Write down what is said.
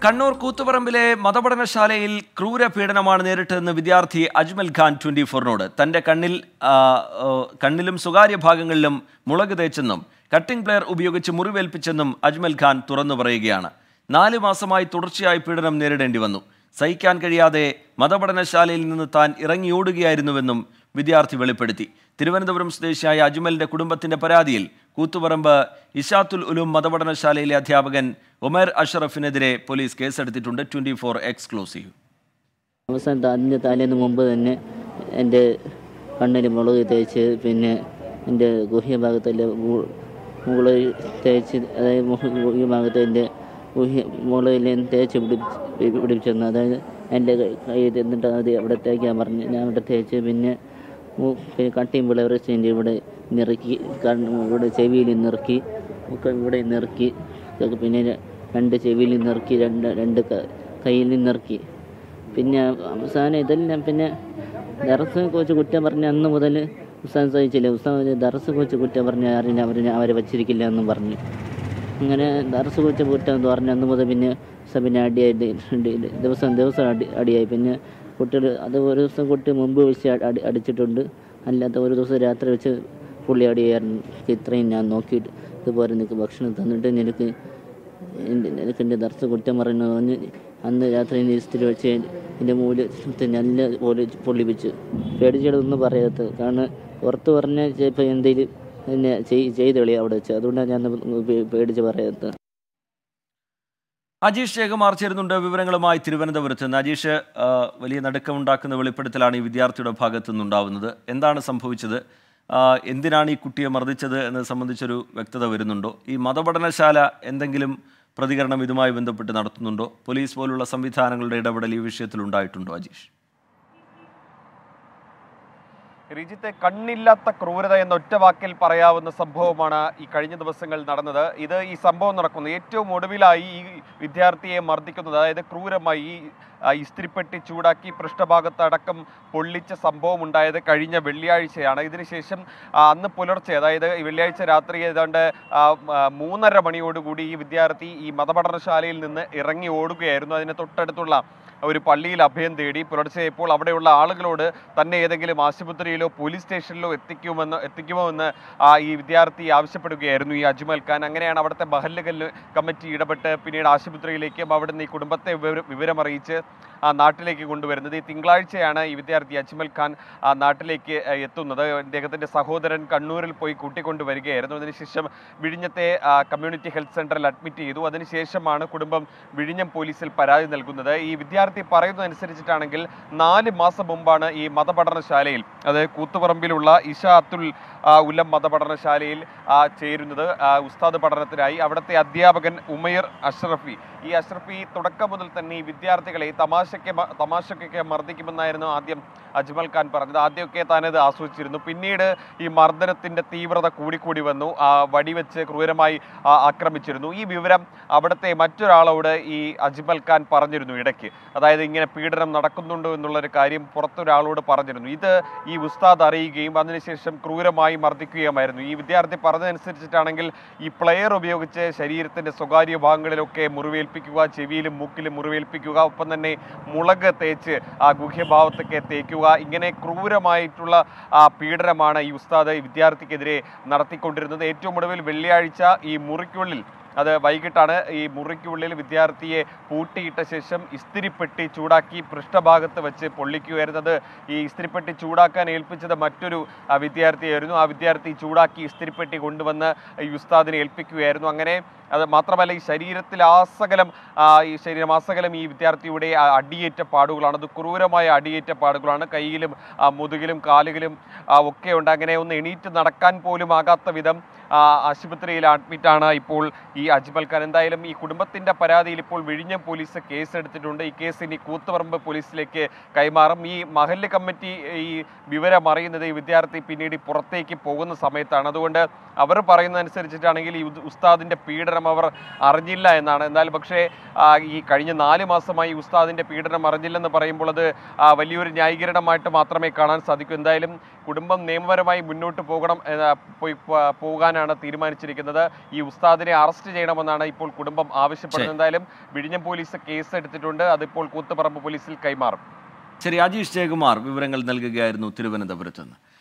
കണ്ണൂർ കൂത്തുപറമ്പിലെ മതപഠനശാലയിൽ ക്രൂര പീഡനമാണ് നേരിട്ടതെന്ന് വിദ്യാർത്ഥി അജ്മൽ ഖാൻ ട്വന്റി ഫോറിനോട് തന്റെ കണ്ണിൽ ആ, ആ, കണ്ണിലും സ്വകാര്യ ഭാഗങ്ങളിലും മുളക് തേച്ചെന്നും കട്ടിംഗ് പ്ലെയർ ഉപയോഗിച്ച് മുറിവേൽപ്പിച്ചെന്നും അജ്മൽ ഖാൻ തുറന്നു പറയുകയാണ് നാല് മാസമായി തുടർച്ചയായി പീഡനം നേരിടേണ്ടി വന്നു സഹിക്കാൻ കഴിയാതെ മതപഠനശാലയിൽ നിന്ന് താൻ ഇറങ്ങിയോടുകയായിരുന്നുവെന്നും വിദ്യാർത്ഥി വെളിപ്പെടുത്തി തിരുവനന്തപുരം സ്വദേശിയായ അജ്മലിന്റെ കുടുംബത്തിന്റെ പരാതിയിൽ കൂത്തുപറമ്പ് ഇഷാത്തുൽ ഉലൂം മതപഠനശാലയിലെ അധ്യാപകൻ ഒമർ അഷറഫിനെതിരെ പോലീസ് കേസെടുത്തിട്ടുണ്ട് ട്വന്റി ഫോർ എക്സ്ക്ലൂസീവ് അവസാനത്തെ അതിൻ്റെ തലേന്ന് മുമ്പ് തന്നെ എൻ്റെ കണ്ണിൽ മുളക് തേച്ച് പിന്നെ എൻ്റെ ഗുഹ്യ ഭാഗത്തിലെ മുകളിൽ തേച്ച് അതായത് മുഖ- ഗുഹ്യ ഭാഗത്ത് എൻ്റെ ഗുഹ്യ മുകളിൽ തേച്ച് പിടിപ്പിച്ച് പിടിപ്പിച്ചിരുന്നു അതായത് എൻ്റെ കയ്യിൽ എന്നിട്ട് അത് അവിടെ തേക്കാൻ പറഞ്ഞ് ഞാൻ അവിടെ തേച്ച് പിന്നെ മു- പിന്നെ കട്ടിയും വിളവറച്ചിൻ്റെ ഇവിടെ നിറക്കി കണ്ണ് ഇവിടെ ചെവിയിൽ നിറക്കി ഒക്കെ ഇവിടെ നിറക്കി ഇതൊക്കെ പിന്നെ രണ്ട് ചെവിയിൽ നിറക്കി രണ്ട് രണ്ട് ക- കയ്യിൽ നിറക്കി പിന്നെ അവസാനം ഇതെല്ലാം പിന്നെ ദറസിനെ കുറിച്ച് കുറ്റം പറഞ്ഞ അന്ന് മുതൽ ഉസ്താദ് സഹിച്ചില്ല ഉസ്താദ് ദറസ് കുറിച്ച് കുറ്റം പറഞ്ഞ അറിഞ്ഞ അവർ അവരെ വച്ചിരിക്കില്ല എന്നും പറഞ്ഞു അങ്ങനെ ദറസ് കുറിച്ച് കുറ്റം എന്ന് പറഞ്ഞ അന്ന് മുതൽ പിന്നെ ഉസ്താദ് പിന്നെ അടിയായി ദിവസം ദിവസം അടി അടിയായി പിന്നെ കുട്ടികൾ അത് ഒരു ദിവസം കുട്ടി മുമ്പ് വെച്ച് അടി അടിച്ചിട്ടുണ്ട് അല്ലാത്ത ഒരു ദിവസം രാത്രി വെച്ച് പുള്ളി അടിയായിരുന്നു ഇത്രയും ഞാൻ നോക്കിയിട്ട് ഇതുപോലെ നിനക്ക് ഭക്ഷണം തന്നിട്ട് നിനക്ക് എൻ്റെ നിനക്ക് എൻ്റെ ദർശ കുറ്റം പറയുന്നത് പറഞ്ഞ് അന്ന് രാത്രി എൻ്റെ ഇസ്തിരി വെച്ച് എൻ്റെ മൂല് നല്ല പോലെ പൊള്ളിപ്പിച്ച് പേടിച്ചിടൊന്നും പറയാത്തത് കാരണം പുറത്ത് പറഞ്ഞാൽ ചിലപ്പോൾ എന്തെങ്കിലും എന്നെ ചെയ് ചെയ്ത് കളി അവിടെ വെച്ച് അതുകൊണ്ടാണ് ഞാൻ പേ- പേടിച്ച് പറയാത്തത് അജീഷ് ശേഖമാർ ചേരുന്നുണ്ട് വിവരങ്ങളുമായി തിരുവനന്തപുരത്ത് നിന്ന് അജീഷ് ആ, വലിയ നടുക്കമുണ്ടാക്കുന്ന വെളിപ്പെടുത്തലാണ് ഈ വിദ്യാർത്ഥിയുടെ ഭാഗത്തു നിന്നുണ്ടാവുന്നത് എന്താണ് സംഭവിച്ചത് ആ, എന്തിനാണ് ഈ കുട്ടിയെ മർദ്ദിച്ചത് എന്നത് സംബന്ധിച്ചൊരു വ്യക്തത വരുന്നുണ്ടോ ഈ മതപഠനശാല എന്തെങ്കിലും പ്രതികരണം ഇതുമായി ബന്ധപ്പെട്ട് നടത്തുന്നുണ്ടോ പോലീസ് പോലുള്ള സംവിധാനങ്ങളുടെ ഇടപെടൽ ഈ വിഷയത്തിൽ ഉണ്ടായിട്ടുണ്ടോ അജീഷ് റിജിത്തെ കണ്ണില്ലാത്ത ക്രൂരത എന്ന ഒറ്റ വാക്കിൽ പറയാവുന്ന സംഭവമാണ് ഈ കഴിഞ്ഞ ദിവസങ്ങൾ നടന്നത് ഇത് ഈ സംഭവം നടക്കുന്നത് ഏറ്റവും ഒടുവിലായി ഈ വിദ്യാർത്ഥിയെ മർദ്ദിക്കുന്നത് അതായത് ക്രൂരമായി ഈ ആ, ഇസ്തിരിപ്പെട്ടി ചൂടാക്കി പൃഷ്ഠഭാഗത്ത് അടക്കം പൊള്ളിച്ച സംഭവം ഉണ്ടായത് കഴിഞ്ഞ വെള്ളിയാഴ്ചയാണ് ഇതിനുശേഷം ആ, അന്ന് പുലർച്ചെ അതായത് ഈ വെള്ളിയാഴ്ച രാത്രി ഏതാണ്ട് ആ, ആ, മൂന്നര മണിയോടുകൂടി ഈ വിദ്യാർത്ഥി ഈ മതപഠനശാലയിൽ നിന്ന് ഇറങ്ങി ഓടുകയായിരുന്നു അതിന് തൊട്ടടുത്തുള്ള ഒരു പള്ളിയിൽ അഭയം തേടി പുലർച്ചെയപ്പോൾ അവിടെയുള്ള ആളുകളോട് തന്നെ ഏതെങ്കിലും ആശുപത്രിയിലോ പോലീസ് സ്റ്റേഷനിലോ എത്തിക്കുമെന്ന് എത്തിക്കുമോ എന്ന് ആ ഈ വിദ്യാർത്ഥി ആവശ്യപ്പെടുകയായിരുന്നു ഈ അജ്മൽ ഖാൻ അങ്ങനെയാണ് അവിടുത്തെ ബഹല്ല് കല്ല് കമ്മിറ്റി ഇടപെട്ട് പിന്നീട് ആശുപത്രിയിലേക്കും അവിടുന്ന് ഈ കുടുംബത്തെ വിവരം വിവരമറിയിച്ച് ആ നാട്ടിലേക്ക് കൊണ്ടുവരുന്നത് ഈ തിങ്കളാഴ്ചയാണ് ഈ വിദ്യാർത്ഥി അജ്മൽ ഖാൻ ആ നാട്ടിലേക്ക് ആ, എത്തുന്നത് അദ്ദേഹത്തിൻ്റെ സഹോദരൻ കണ്ണൂരിൽ പോയി കൂട്ടിക്കൊണ്ടുവരികയായിരുന്നു അതിനുശേഷം വിഴിഞ്ഞത്തെ ആ, കമ്മ്യൂണിറ്റി ഹെൽത്ത് സെന്ററിൽ അഡ്മിറ്റ് ചെയ്തു അതിനുശേഷമാണ് കുടുംബം വിഴിഞ്ഞം പോലീസിൽ പരാതി നൽകുന്നത് ഈ വിദ്യാർത്ഥി പറയുന്നതനുസരിച്ചിട്ടാണെങ്കിൽ നാല് മാസം മുമ്പാണ് ഈ മതപഠനശാലയിൽ അതായത് കൂത്തുപറമ്പിലുള്ള ഇഷ അത്തുൽ ആ, ഉലം മതപഠനശാലയിൽ ആ, ചേരുന്നത് ആ, ഉസ്താദ് പഠനത്തിനായി അവിടുത്തെ അധ്യാപകൻ ഉമൈർ അഷ്റഫി ഈ അഷ്റഫി തുടക്കം മുതൽ തന്നെ ഈ വിദ്യാർത്ഥികളെ തമാശയ്ക്ക് മ- തമാശയ്ക്കൊക്കെ മർദ്ദിക്കുമെന്നായിരുന്നു ആദ്യം അജ്മൽ ഖാൻ പറഞ്ഞത് ആദ്യമൊക്കെ താനത് ആസ്വദിച്ചിരുന്നു പിന്നീട് ഈ മർദ്ദനത്തിന്റെ തീവ്രത കൂടിക്കൂടി വന്നു ആ, വടിവെച്ച് ക്രൂരമായി ആ, ആക്രമിച്ചിരുന്നു ഈ വിവരം അവിടുത്തെ മറ്റൊരാളോട് ഈ അജ്മൽ ഖാൻ പറഞ്ഞിരുന്നു ഇടയ്ക്ക് അതായത് ഇങ്ങനെ പീഡനം നടക്കുന്നുണ്ടോ എന്നുള്ളൊരു കാര്യം പുറത്തൊരാളോട് പറഞ്ഞിരുന്നു ഇത് ഈ ഉസ്താദ് അറിയുകയും അതിനുശേഷം ക്രൂരമായി മർദ്ദിക്കുകയുമായിരുന്നു ഈ വിദ്യാർത്ഥി പറഞ്ഞതനുസരിച്ചിട്ടാണെങ്കിൽ ഈ പ്ലെയർ ഉപയോഗിച്ച് ശരീരത്തിന്റെ സ്വകാര്യ ഭാഗങ്ങളിലൊക്കെ മുറിവേൽപ്പിക്കുക ചെവിയിലും മൂക്കിലും മുറിവേൽപ്പിക്കുക ഒപ്പം തന്നെ മുളക് തേച്ച് ആ ഗുഹ്യഭാവത്തൊക്കെ തേക്കുക ഇങ്ങനെ ക്രൂരമായിട്ടുള്ള ആ പീഡനമാണ് ഈ ഉസ്താദ് ഈ വിദ്യാർത്ഥിക്കെതിരെ നടത്തിക്കൊണ്ടിരുന്നത് ഏറ്റവും ഒടുവിൽ വെള്ളിയാഴ്ച ഈ മുറിക്കുള്ളിൽ അത് വൈകിട്ടാണ് ഈ മുറിക്കുള്ളിൽ വിദ്യാർത്ഥിയെ പൂട്ടിയിട്ട ശേഷം ഇസ്തിരിപ്പെട്ടി ചൂടാക്കി പൃഷ്ഠഭാഗത്ത് വെച്ച് പൊള്ളിക്കുകയായിരുന്നത് ഈ ഇസ്തിരിപ്പെട്ടി ചൂടാക്കാൻ ഏൽപ്പിച്ചത് മറ്റൊരു ആ, വിദ്യാർത്ഥിയായിരുന്നു ആ വിദ്യാർത്ഥി ചൂടാക്കി ഇസ്തിരിപ്പെട്ടി കൊണ്ടുവന്ന് ഈ ഉസ്താദിനെ ഏൽപ്പിക്കുകയായിരുന്നു അങ്ങനെ അത് മാത്രമല്ല ഈ ശരീരത്തിൽ ആസകലം ആ, ഈ ശരീരം ആസകലം ഈ വിദ്യാർത്ഥിയുടെ ആ അടിയേറ്റ പാടുകളാണ് അത് ക്രൂരമായ അടിയേറ്റ പാടുകളാണ് കയ്യിലും ആ, മുതുകിലും കാലുകളിലും ആ, ഒക്കെ ഉണ്ട് അങ്ങനെ ഒന്ന് എണീറ്റ് നടക്കാൻ പോലും ആകാത്ത വിധം ആ, ആശുപത്രിയിൽ അഡ്മിറ്റാണ് ഇപ്പോൾ ഈ അജ്മൽ ഖാൻ എന്തായാലും ഈ കുടുംബത്തിന്റെ പരാതിയിൽ ഇപ്പോൾ വിഴിഞ്ഞം പോലീസ് കേസ് എടുത്തിട്ടുണ്ട് ഈ കേസ് ഇനി കൂത്തുപറമ്പ് പോലീസിലേക്ക് കൈമാറും ഈ മഹല്ല് കമ്മിറ്റി ഈ വിവരം അറിയുന്നത് ഈ വിദ്യാർത്ഥി പിന്നീട് ഈ പുറത്തേക്ക് പോകുന്ന സമയത്താണ് അതുകൊണ്ട് അവർ പറയുന്നതനുസരിച്ചിട്ടാണെങ്കിൽ ഈ ഉദ് ഉസ്താദിന്റെ പീഡനം അവർ അറിഞ്ഞില്ല എന്നാണ് എന്നാൽ പക്ഷേ ആ, ഈ കഴിഞ്ഞ നാല് മാസമായി ഈ ഉസ്താദിന്റെ പീഡനം അറിഞ്ഞില്ലെന്ന് പറയുമ്പോൾ അത് ആ, വലിയൊരു ന്യായീകരണമായിട്ട് മാത്രമേ കാണാൻ സാധിക്കൂ എന്തായാലും കുടുംബം നിയമപരമായി മുന്നോട്ട് പോകണം എന്ന് പോയി പ- പോകാൻ പോകാനാണ് തീരുമാനിച്ചിരിക്കുന്നത് ഈ ഉസ്താദിനെ അറസ്റ്റ് ചെയ്യണമെന്നാണ് ഇപ്പോൾ കുടുംബം ആവശ്യപ്പെടുന്നത് എന്തായാലും വിഴിഞ്ഞം പോലീസ് കേസ് എടുത്തിട്ടുണ്ട് അതിപ്പോൾ കൂത്തുപറമ്പ് പോലീസിൽ കൈമാറും ശരി അജീഷ് ജയകുമാർ വിവരങ്ങൾ നൽകുകയായിരുന്നു തിരുവനന്തപുരത്ത് നിന്ന്